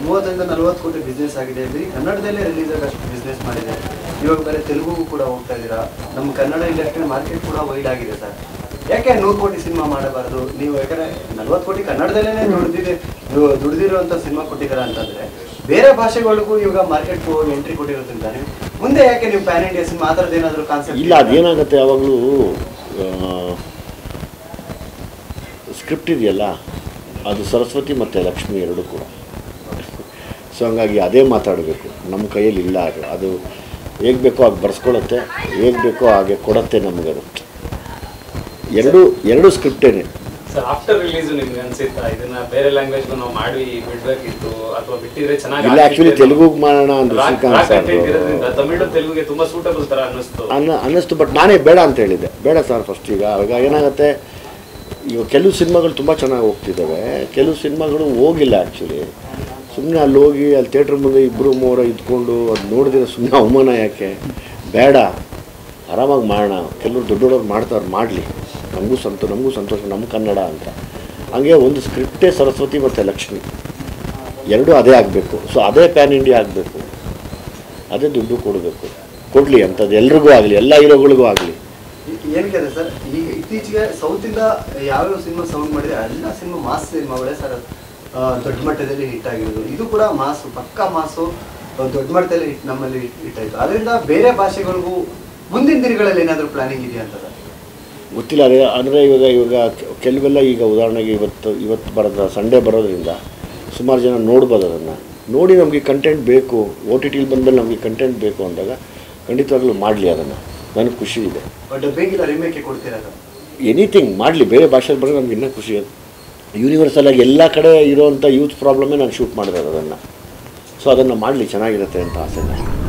ಮೂವತ್ತರಿಂದ ನಲವತ್ತು ಕೋಟಿ ಬಿಸ್ನೆಸ್ ಆಗಿದೆ ಬರೀ ಕನ್ನಡದಲ್ಲೇ ರಿಲೀಸ್ ಆಗಷ್ಟು ಬಿಸ್ನೆಸ್ ಮಾಡಿದೆ ಇವಾಗ ಬೇರೆ ತೆಲುಗುಗೂ ಕೂಡ ಹೋಗ್ತಾ ಇದ್ದೀರಾ ನಮ್ಮ ಕನ್ನಡ ಇಂಡಸ್ಟ್ರಿ ಮಾರ್ಕೆಟ್ ಕೂಡ ವೈಡ್ ಆಗಿದೆ ಸರ್ ಯಾಕೆ ನೂರು ಕೋಟಿ ಸಿನಿಮಾ ಮಾಡಬಾರ್ದು ನೀವು ಯಾಕಂದ್ರೆ ನಲ್ವತ್ತು ಕೋಟಿ ಕನ್ನಡದಲ್ಲೇ ದುಡ್ದಿದೆ ದು- ದುಡ್ದಿರುವಂಥ ಸಿನಿಮಾ ಕೊಟ್ಟಿದ್ದೀರಾ ಅಂತಂದ್ರೆ ಬೇರೆ ಭಾಷೆಗಳಿಗೂ ಇವಾಗ ಮಾರ್ಕೆಟ್ ಎಂಟ್ರಿ ಕೊಟ್ಟಿರೋದ್ರಿಂದ ನೀವು ಮುಂದೆ ಯಾಕೆ ನೀವು ಪ್ಯಾನ್ ಇಂಡಿಯಾ ಸಿನಿಮಾ ಆ ಥರದ್ದು ಏನಾದರೂ ಕಾನ್ಸೆಪ್ಟ್ ಇಲ್ಲ ಅದೇನಾಗುತ್ತೆ ಯಾವಾಗಲೂ ಸ್ಕ್ರಿಪ್ಟ್ ಇದೆಯಲ್ಲ ಅದು ಸರಸ್ವತಿ ಮತ್ತು ಲಕ್ಷ್ಮಿ ಎರಡೂ ಕೂಡ ಸೊ ಹಂಗಾಗಿ ಅದೇ ಮಾತಾಡಬೇಕು ನಮ್ಮ ಕೈಯಲ್ಲಿ ಇಲ್ಲ ಅದು ಅದು ಹೇಗೆ ಬೇಕೋ ಹಾಗೆ ಬರ್ಸ್ಕೊಳತ್ತೆ ಹೇಗೆ ಬೇಕೋ ಹಾಗೆ ಕೊಡತ್ತೆ ನಮಗದು ಎರಡು ಎರಡು ಸ್ಕ್ರಿಪ್ಟೇನೆ ಸರ್ ಆಫ್ಟರ್ ರಿಲೀಸ್ ನಿಮ್ಗೆ ಅನ್ಸಿತ್ತಾ ಇದನ್ನ ಬೇರೆ ಲ್ಯಾಂಗ್ವೇಜ್ ನಾವು ಮಾಡಿ ಬಿಡ್ಬೇಕಿತ್ತು ಅಥವಾ ಬಿಟ್ಟಿದ್ರೆ ಚೆನ್ನಾಗಿ ಇಲ್ಲ ಆ್ಯಕ್ಚುಲಿ ತೆಲುಗುಗೆ ಮಾಡೋಣ ಅಂದ್ರೆ ಶ್ರೀಕಾಂತ್ ಸರ್ ಇರೋದ್ರಿಂದ ತಮಿಳು ತೆಲುಗುಗೆ ತುಂಬಾ ಸೂಟಬಲ್ ತರ ಅನ್ನಿಸ್ತು ಅನ್ನ ಅನ್ನಿಸ್ತು ಬಟ್ ನಾನೇ ಬೇಡ ಅಂತ ಹೇಳಿದ್ದೆ ಬೇಡ ಸರ್ ಫಸ್ಟ್ ಈಗ ಈಗ ಏನಾಗುತ್ತೆ ಈಗ ಕೆಲವು ಸಿನಿಮಾಗಳು ತುಂಬ ಚೆನ್ನಾಗಿ ಹೋಗ್ತಿದ್ದಾವೆ ಕೆಲವು ಸಿನಿಮಾಗಳು ಹೋಗಿಲ್ಲ ಆ್ಯಕ್ಚುಲಿ ಸುಮ್ಮನೆ ಅಲ್ಲಿ ಹೋಗಿ ಅಲ್ಲಿ ಥಿಯೇಟ್ರ್ ಮುಂದೆ ಇಬ್ಬರು ಮೂವರ ಇದ್ಕೊಂಡು ಅದು ನೋಡಿದ್ರೆ ಸುಮ್ಮನೆ ಅವಮಾನ ಯಾಕೆ ಬೇಡ ಆರಾಮಾಗಿ ಮಾಡೋಣ ಕೆಲವರು ದೊಡ್ಡೋರು ಮಾಡ್ತಾರೆ ಮಾಡಲಿ ನಮಗೂ ಸಂತೋ ನಮಗೂ ಸಂತೋಷ ನಮ್ಮ ಕನ್ನಡ ಅಂತ ಹಂಗೆ ಒಂದು ಸ್ಕ್ರಿಪ್ಟೇ ಸರಸ್ವತಿ ಮತ್ತು ಲಕ್ಷ್ಮಿ ಎರಡೂ ಅದೇ ಆಗಬೇಕು ಸೊ ಅದೇ ಪ್ಯಾನ್ ಇಂಡಿಯಾ ಆಗಬೇಕು ಅದೇ ದುಡ್ಡು ಕೊಡಬೇಕು ಕೊಡಲಿ ಅಂಥದ್ದು ಎಲ್ರಿಗೂ ಆಗಲಿ ಎಲ್ಲ ಹೀರೋಗಳಿಗೂ ಆಗಲಿ ಏನಕ್ಕೆ ಅಂದ್ರೆ ಸರ್ ಈಗ ಇತ್ತೀಚೆಗೆ ಸೌತ್ ಇಂದ ಯಾವ್ಯಾವ ಸಿನಿಮಾ ಸೌಂಡ್ ಮಾಡಿದ್ರೆ ಎಲ್ಲ ಸಿನಿಮಾ ಮಾಸ್ ಸಿನಿಮಾಗಳೇ ಸರ್ ಆ, ದೊಡ್ಡ ಮಟ್ಟದಲ್ಲಿ ಹಿಟ್ ಆಗಿರೋದು ಇದು ಕೂಡ ಮಾಸು ಪಕ್ಕಾ ಮಾಸು ಆ, ದೊಡ್ಡ ಮಟ್ಟದಲ್ಲಿ ಹಿಟ್ ನಮ್ಮಲ್ಲಿ ಹಿಟ್ ಆಯ್ತು ಅದರಿಂದ ಬೇರೆ ಭಾಷೆಗಳಿಗೂ ಮುಂದಿನ ದಿನಗಳಲ್ಲಿ ಏನಾದರೂ ಪ್ಲಾನಿಂಗ್ ಇದೆಯಾ ಅಂತ ಸರ್ ಗೊತ್ತಿಲ್ಲ ಅದೇ ಅಂದರೆ ಇವಾಗ ಇವಾಗ ಕೆ- ಕೆಲವೆಲ್ಲ ಈಗ ಉದಾಹರಣೆಗೆ ಇವತ್ತು ಇವತ್ತು ಬರೋದ ಸಂಡೇ ಬರೋದ್ರಿಂದ ಸುಮಾರು ಜನ ನೋಡ್ಬೋದು ಅದನ್ನು ನೋಡಿ ನಮಗೆ ಕಂಟೆಂಟ್ ಬೇಕು ಓ ಟಿ ಟಿಲಿ ಬಂದಮೇಲೆ ನಮಗೆ ಕಂಟೆಂಟ್ ಬೇಕು ಅಂದಾಗ ಖಂಡಿತವಾಗ್ಲೂ ಮಾಡಲಿ ಅದನ್ನು ನನಗೆ ಖುಷಿ ಇದೆ ಡಬ್ಬಿಂಗ್ ಇಲ್ಲ ರಿಮೇಕ್ ಕೊಡ್ತೀರಾ ಸರ್ ಎನಿಥಿಂಗ್ ಮಾಡಲಿ ಬೇರೆ ಭಾಷೆಲಿ ಬರೋದು ನಮ್ಗೆ ಇನ್ನೂ ಖುಷಿ ಅದು ಯೂನಿವರ್ಸಲ್ ಆಗಿ ಎಲ್ಲ ಕಡೆ ಇರೋವಂಥ ಯೂತ್ ಪ್ರಾಬ್ಲಮ್ಮೇ ನಾನು ಶೂಟ್ ಮಾಡಿರೋದು ಅದನ್ನು ಸೊ ಅದನ್ನು ಮಾಡಲಿ ಚೆನ್ನಾಗಿರುತ್ತೆ ಅಂತ ಆಸೆ ನನಗೆ